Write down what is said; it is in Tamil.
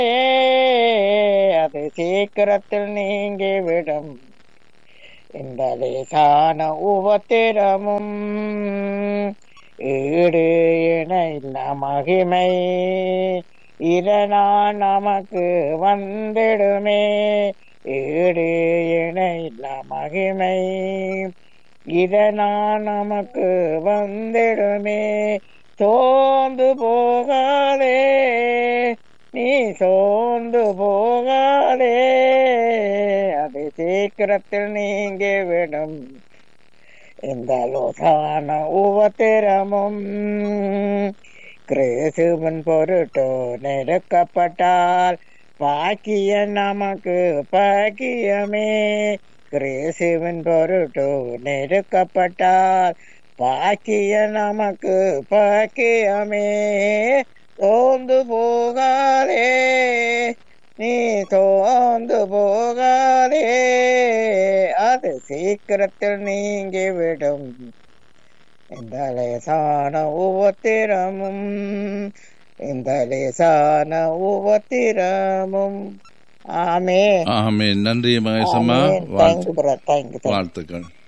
அது சீக்கிரத்தில் நீங்கிவிடும் இந்த லேசான உபத்திரமும் ஈடு இண இல்ல மகிமை இதனால் நமக்கு வந்திடுமே ஈடு இண இல்ல மகிமை இதனால் நமக்கு வந்திடுமே சோர்ந்து போகாதே நீ சோர்ந்து போகாதே அது சீக்கிரத்தில் நீங்கி விடும் இந்த லோசான உபத்திரமும் கிறிஸ்துவன் பொருட்டோ நெருக்கப்பட்டால் பாக்கிய நமக்கு பாக்கியமே கிறிஸ்துவன் பொருட்டோ நெருக்கப்பட்டால் பாக்கிய நமக்கு பாக்கியமே சோர்ந்து போகாதே நீ சோர்ந்து போகாதே அது சீக்கிரத்தில் நீங்கி விடும் இந்த லேசான உபத்திரமும் இந்த லேசான உபத்திரமும் ஆமே ஆமே நன்றி மகேசம்மா தேங்க்யூ பிரதர் தேங்க்யூ வாழ்த்துக்கள்